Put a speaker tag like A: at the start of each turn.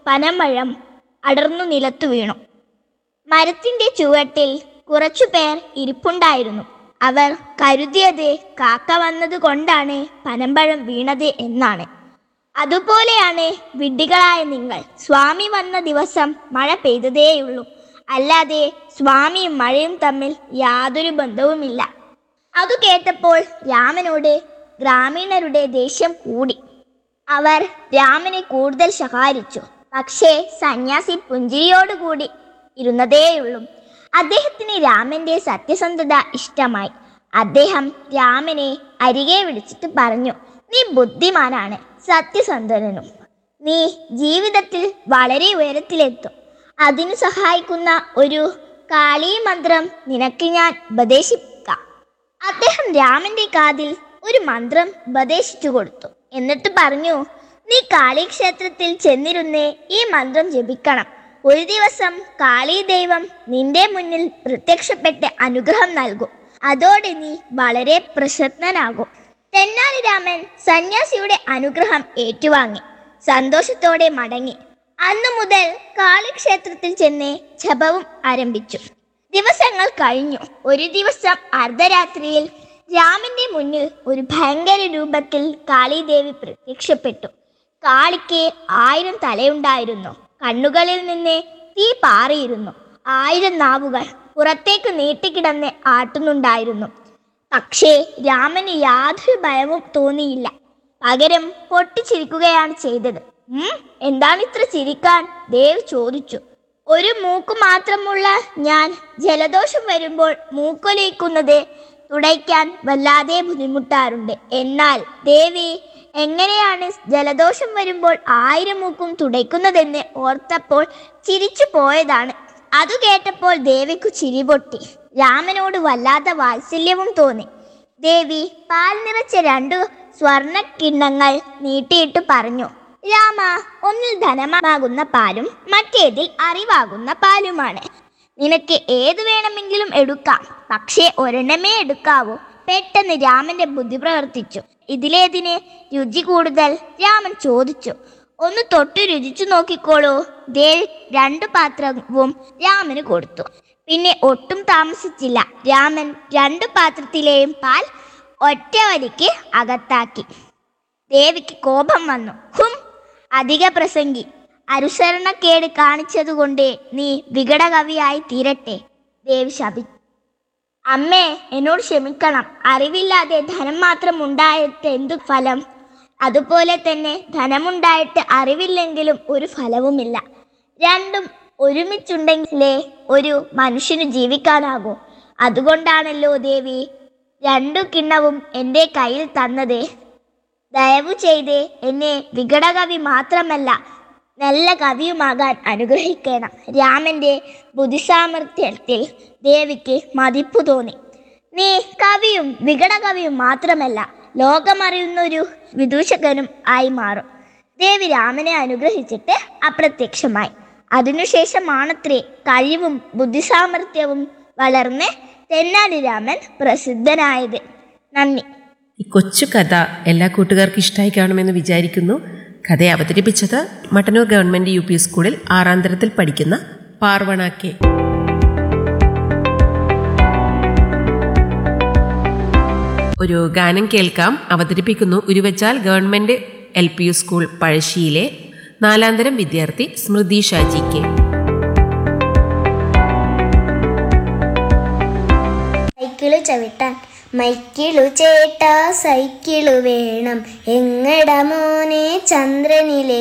A: പനമഴം അടർന്നു നിലത്തു വീണു മരത്തിന്റെ ചുവട്ടിൽ കുറച്ചുപേർ ഇരിപ്പുണ്ടായിരുന്നു അവർ കരുതിയത് കാക്ക വന്നതുകൊണ്ടാണ് പനമ്പഴം വീണത് എന്നാണ് അതുപോലെയാണ് വിഡ്ഢികളായ നിങ്ങൾ സ്വാമി വന്ന ദിവസം മഴ പെയ്തതേയുള്ളൂ അല്ലാതെ സ്വാമിയും മഴയും തമ്മിൽ യാതൊരു ബന്ധവുമില്ല അതു കേട്ടപ്പോൾ രാമനോട് ഗ്രാമീണരുടെ ദേഷ്യം കൂടി അവർ രാമനെ കൂടുതൽ ശകാരിച്ചു പക്ഷേ സന്യാസി പുഞ്ചിരിയോടുകൂടി ഇരുന്നതേയുള്ളൂ അദ്ദേഹത്തിന് രാമന്റെ സത്യസന്ധത ഇഷ്ടമായി അദ്ദേഹം രാമനെ അരികെ വിളിച്ചിട്ട് പറഞ്ഞു നീ ബുദ്ധിമാനാണ് സത്യസന്ധനും നീ ജീവിതത്തിൽ വളരെ ഉയരത്തിലെത്തും അതിനു സഹായിക്കുന്ന ഒരു കാളീ മന്ത്രം നിനക്ക് ഞാൻ ഉപദേശിക്കാം അദ്ദേഹം രാമന്റെ കാതിൽ ഒരു മന്ത്രം ഉപദേശിച്ചു കൊടുത്തു എന്നിട്ട് പറഞ്ഞു നീ കാളീക്ഷേത്രത്തിൽ ചെന്നിരുന്ന് ഈ മന്ത്രം ജപിക്കണം ഒരു ദിവസം കാളീ ദൈവം നിന്റെ മുന്നിൽ പ്രത്യക്ഷപ്പെട്ട് അനുഗ്രഹം നൽകും അതോടെ നീ വളരെ പ്രശസ്തനാകും തെന്നാലി രാമൻ സന്യാസിയുടെ അനുഗ്രഹം ഏറ്റുവാങ്ങി സന്തോഷത്തോടെ മടങ്ങി അന്നു മുതൽ കാളിക്ഷേത്രത്തിൽ ചെന്ന് ജപവും ആരംഭിച്ചു ദിവസങ്ങൾ കഴിഞ്ഞു ഒരു ദിവസം അർദ്ധരാത്രിയിൽ രാമന്റെ മുന്നിൽ ഒരു ഭയങ്കര രൂപത്തിൽ കാളിദേവി പ്രത്യക്ഷപ്പെട്ടു കാളിക്ക് ആയിരം തലയുണ്ടായിരുന്നു കണ്ണുകളിൽ നിന്ന് തീ പാറിയിരുന്നു ആയിരം നാവുകൾ പുറത്തേക്ക് നീട്ടിക്കിടന്ന് ആട്ടുന്നുണ്ടായിരുന്നു പക്ഷേ രാമന് യാതൊരു ഭയവും തോന്നിയില്ല പകരം പൊട്ടിച്ചിരിക്കുകയാണ് ചെയ്തത് ഉം എന്താണ് ഇത്ര ചിരിക്കാൻ ദേവ് ചോദിച്ചു ഒരു മൂക്ക് മാത്രമുള്ള ഞാൻ ജലദോഷം വരുമ്പോൾ മൂക്കൊലിക്കുന്നത് തുടയ്ക്കാൻ വല്ലാതെ ബുദ്ധിമുട്ടാറുണ്ട് എന്നാൽ ദേവി എങ്ങനെയാണ് ജലദോഷം വരുമ്പോൾ ആയിരം മൂക്കും തുടയ്ക്കുന്നതെന്ന് ഓർത്തപ്പോൾ ചിരിച്ചു പോയതാണ് അതു കേട്ടപ്പോൾ ദേവിക്കു ചിരി പൊട്ടി രാമനോട് വല്ലാത്ത വാത്സല്യവും തോന്നി ദേവി പാൽ നിറച്ച രണ്ടു സ്വർണ്ണ കിണ്ണങ്ങൾ നീട്ടിയിട്ട് പറഞ്ഞു രാമ ഒന്നിൽ ധനമാകുന്ന പാലും മറ്റേതിൽ അറിവാകുന്ന പാലുമാണ് നിനക്ക് ഏത് വേണമെങ്കിലും എടുക്കാം പക്ഷേ ഒരെണ്ണമേ എടുക്കാവൂ പെട്ടെന്ന് രാമന്റെ ബുദ്ധി പ്രവർത്തിച്ചു ഇതിലേതിന് രുചി കൂടുതൽ രാമൻ ചോദിച്ചു ഒന്ന് തൊട്ട് രുചിച്ചു നോക്കിക്കോളൂ ദേവ് രണ്ടു പാത്രവും രാമന് കൊടുത്തു പിന്നെ ഒട്ടും താമസിച്ചില്ല രാമൻ രണ്ടു പാത്രത്തിലെയും പാൽ ഒറ്റ വലിക്ക് അകത്താക്കി ദേവിക്ക് കോപം വന്നു ഹും അധിക പ്രസംഗി അനുസരണക്കേട് കാണിച്ചതുകൊണ്ട് നീ വികടകവിയായി തീരട്ടെ ദേവി ശപി അമ്മേ എന്നോട് ക്ഷമിക്കണം അറിവില്ലാതെ ധനം മാത്രം ഉണ്ടായിട്ട് എന്തു ഫലം അതുപോലെ തന്നെ ധനമുണ്ടായിട്ട് അറിവില്ലെങ്കിലും ഒരു ഫലവുമില്ല രണ്ടും ഒരുമിച്ചുണ്ടെങ്കിലേ ഒരു മനുഷ്യന് ജീവിക്കാനാകൂ അതുകൊണ്ടാണല്ലോ ദേവി രണ്ടു കിണ്ണവും എൻ്റെ കയ്യിൽ തന്നത് ദയവു ചെയ്ത് എന്നെ വികടകവി മാത്രമല്ല നല്ല കവിയുമാകാൻ അനുഗ്രഹിക്കണം രാമന്റെ ബുദ്ധിസാമർഥ്യത്തിൽ ദേവിക്ക് മതിപ്പു തോന്നി നീ കവിയും വികടകവിയും മാത്രമല്ല ലോകമറിയുന്നൊരു വിദൂഷകനും ആയി മാറും ദേവി രാമനെ അനുഗ്രഹിച്ചിട്ട് അപ്രത്യക്ഷമായി അതിനുശേഷമാണത്രേ കഴിവും ബുദ്ധിസാമർഥ്യവും വളർന്ന് തെന്നാലി രാമൻ പ്രസിദ്ധനായത് നന്ദി
B: ഈ കൊച്ചു കഥ എല്ലാ കൂട്ടുകാർക്കും ഇഷ്ടമായി കാണുമെന്ന് വിചാരിക്കുന്നു കഥയെ അവതരിപ്പിച്ചത് മട്ടന്നൂർ ഗവൺമെന്റ് യു പി സ്കൂളിൽ ആറാം തരത്തിൽ പഠിക്കുന്ന പാർവണ കെ ഒരു ഗാനം കേൾക്കാം അവതരിപ്പിക്കുന്നു ഉരുവച്ചാൽ government L P U school പഴശ്ശിയിലെ നാലാം തരം വിദ്യാർത്ഥി സ്മൃതി ഷാജി കെ
C: സൈക്കിള് ചവിട്ടാൻ മൈക്കിളു ചേട്ടാ സൈക്കിള് വേണം എങ്ങട മോനെ ചന്ദ്രനിലെ